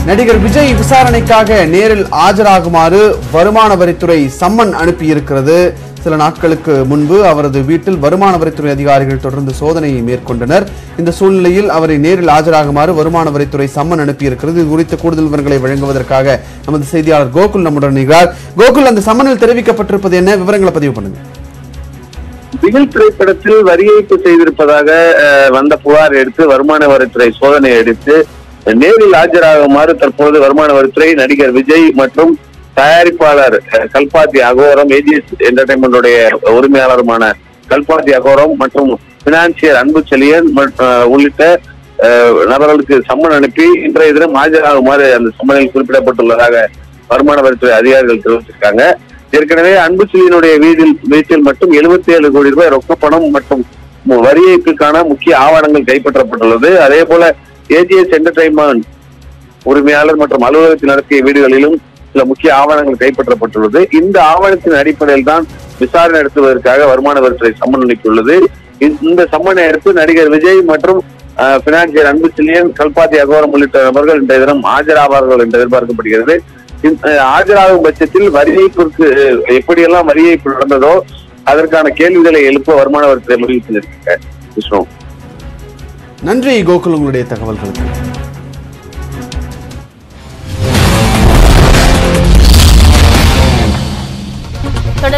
நடிகர் விஜய் விசாரணைக்காக நேரில் ஆஜராகுமாறு வருமான வரித்துறை சம்மன் அனுப்பியிருக்கிறது சில நாட்களுக்கு முன்பு அவரது வீட்டில் வருமான வரித்துறை அதிகாரிகள் தொடர்ந்து சோதனையை மேற்கொண்டனர் இந்த சூழ்நிலையில் அவரை நேரில் ஆஜராகுமாறு வருமான வரித்துறை சம்மன் அனுப்பியிருக்கிறது இது குறித்த கூடுதல் விவரங்களை வழங்குவதற்காக நமது செய்தியாளர் கோகுல் நம்முடன் இருக்கிறார் கோகுல் அந்த சம்மனில் தெரிவிக்கப்பட்டிருப்பது என்ன விவரங்களை பதிவு பண்ணுங்க பிகில் திரைப்படத்தில் வரி ஏய்ப்பு செய்திருப்பதாக அஹ், வந்த புகார் எடுத்து வருமான வரித்துறை சோதனை எடுத்து நேரில் ஆஜராகுமாறு தற்போது வருமான வரித்துறை நடிகர் விஜய் மற்றும் தயாரிப்பாளர் அஹ், கல்பாத்தி அகோரம் ஏஜிஎஸ் என்டர்டைன்மெண்டோடைய உரிமையாளருமான கல்பாத்தி அகோரம் மற்றும் பினான்சியர் அன்பு செலியன் மற்ற- அஹ், உள்ளிட்ட அஹ், நபர்களுக்கு சம்மன் அனுப்பி இன்றைய தினம் ஆஜராகுமாறு அந்த சம்மனில் குறிப்பிடப்பட்டுள்ளதாக வருமான வரித்துறை அதிகாரிகள் தெரிவிச்சிருக்காங்க ஏற்கனவே அன்பு செல்லியினுடைய வீட்டில் வீட்டில் மட்டும் 77 ஏழு கோடி ரூபாய் ரொக்க பணம் மற்றும் மு- வரி ஏய்ப்புக்கான முக்கிய ஆவணங்கள் கைப்பற்றப்பட்டுள்ளது அதே போல ஏஜிஎஸ் என்டர்டைன்மெண்ட் உரிமையாளர் மற்றும் அலுவலகத்தில் நடத்திய வீடுகளிலும் சில முக்கிய ஆவணங்கள் கைப்பற்றப்பட்டுள்ளது இந்த ஆவணத்தின் அடிப்படையில் தான் விசாரணை நடத்துவதற்காக வருமான வரித்துறை சம்மன் அனுப்பியுள்ளது இந்த- இந்த சம்மனை அடுத்து நடிகர் விஜய் மற்றும் பினான்சியர் அன்பு செல்லியன் கல்பாத்தி அகோரம் உள்ளிட்ட நபர்கள் இன்றைய தினம் ஆஜராவார்கள் என்று எதிர்பார்க்கப்படுகிறது இந்த- அஹ், ஆஜராகும் பட்சத்தில் வரி ஏய்ப்பிற்கு அஹ், எப்படியெல்லாம் வரி ஏய்ப்பு நடந்ததோ அதற்கான கேள்விகளை எழுப்ப வருமான வரித்துறை முடிவு செய்திருக்காங்க விஷ்ணு நன்றி கோகுல் உங்களுடைய தகவல்களுக்கு